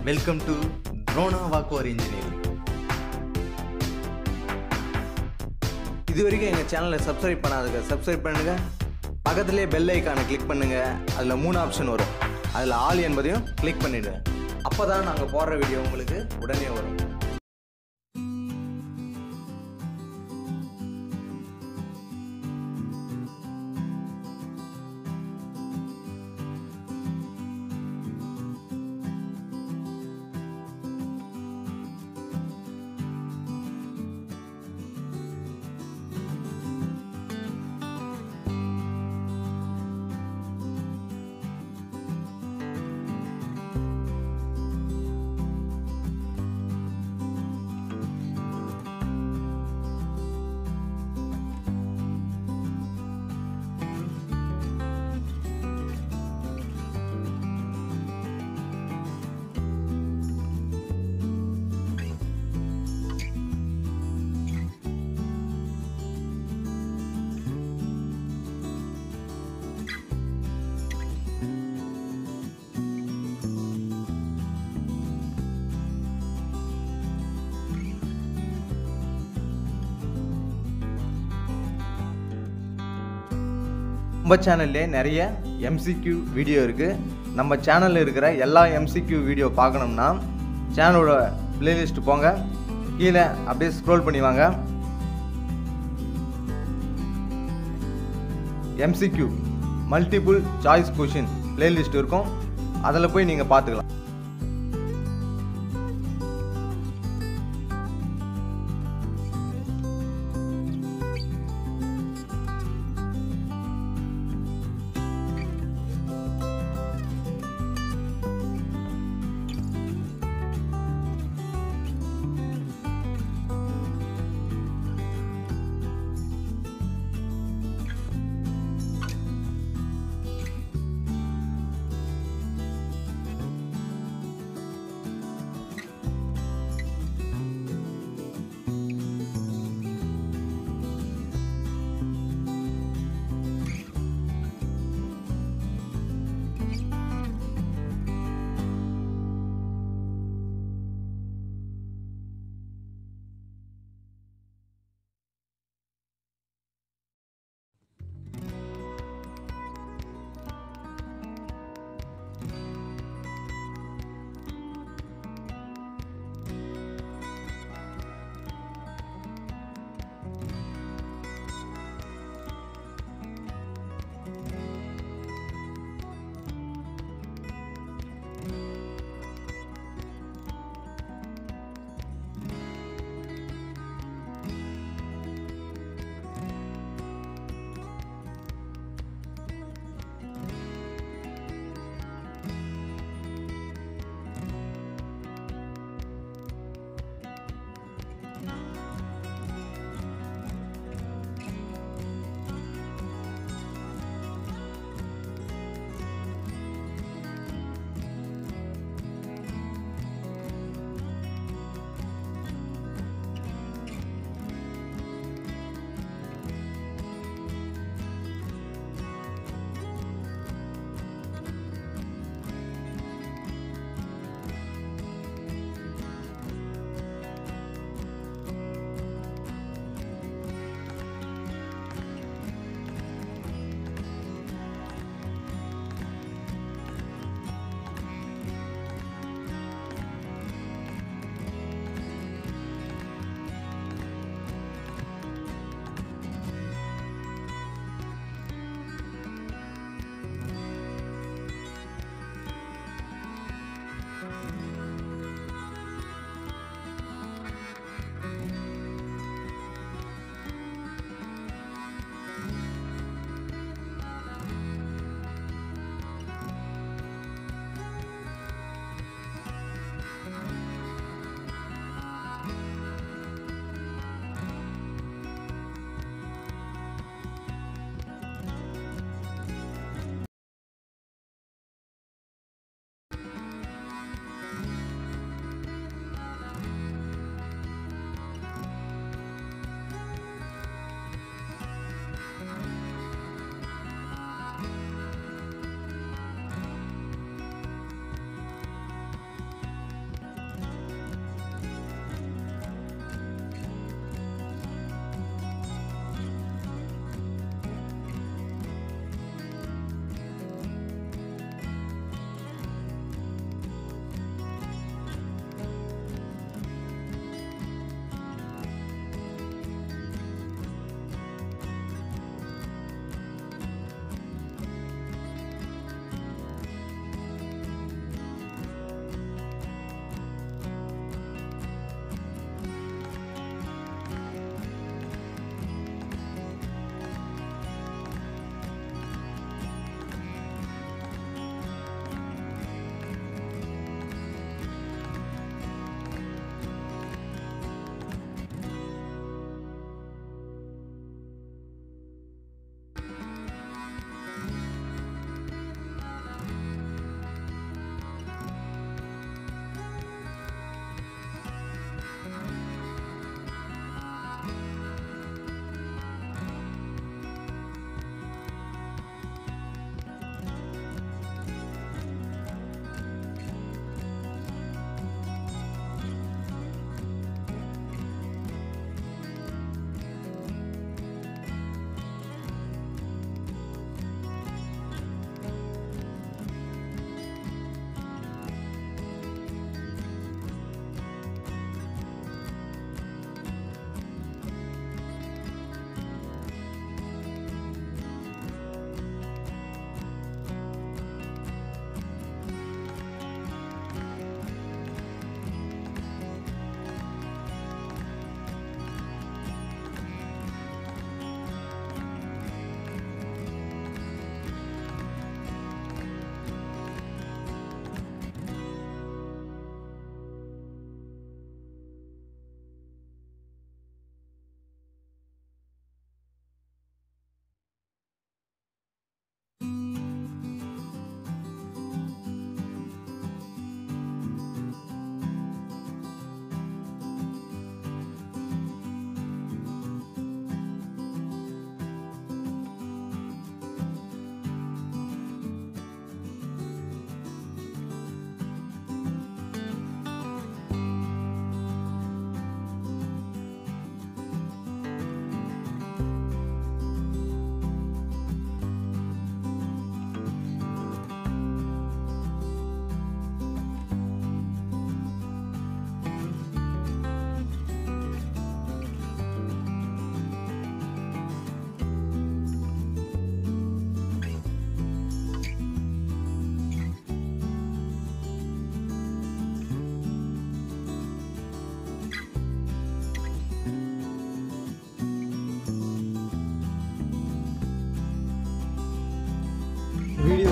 welcome to த்ரோனா வாக்குவர் engineering இது வரைக்கும் எங்கள் சேனலை சப்ஸ்கிரைப் பண்ணாதுங்க சப்ஸ்கிரைப் பண்ணுங்க பக்கத்துலேயே பெல் ஐக்கானை கிளிக் பண்ணுங்க அதில் மூணு ஆப்ஷன் வரும் அதில் ஆல் என்பதையும் கிளிக் பண்ணிவிடுங்க அப்போ தான் நாங்கள் போடுற வீடியோ உங்களுக்கு உடனே வரும் நம்ம சேனல்லே நிறைய எம்சிக்யூ வீடியோ இருக்குது நம்ம சேனலில் இருக்கிற எல்லா எம்சிக்யூ வீடியோ பார்க்கணும்னா சேனலோட பிளேலிஸ்ட் போங்க கீழே அப்படியே ஸ்க்ரோல் பண்ணி வாங்க MCQ multiple choice question playlist இருக்கும் அதில் போய் நீங்கள் பார்த்துக்கலாம்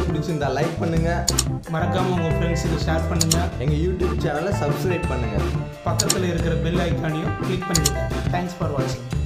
பிடிச்சிருந்தா லைக் பண்ணுங்கள் மறக்காமல் உங்கள் ஃப்ரெண்ட்ஸுக்கு ஷேர் பண்ணுங்கள் எங்கள் யூடியூப் சேனலை சப்ஸ்கிரைப் பண்ணுங்கள் பக்கத்தில் இருக்கிற பெல் ஐக்கானையும் கிளிக் பண்ணிடுங்க தேங்க்ஸ் ஃபார் வாட்சிங்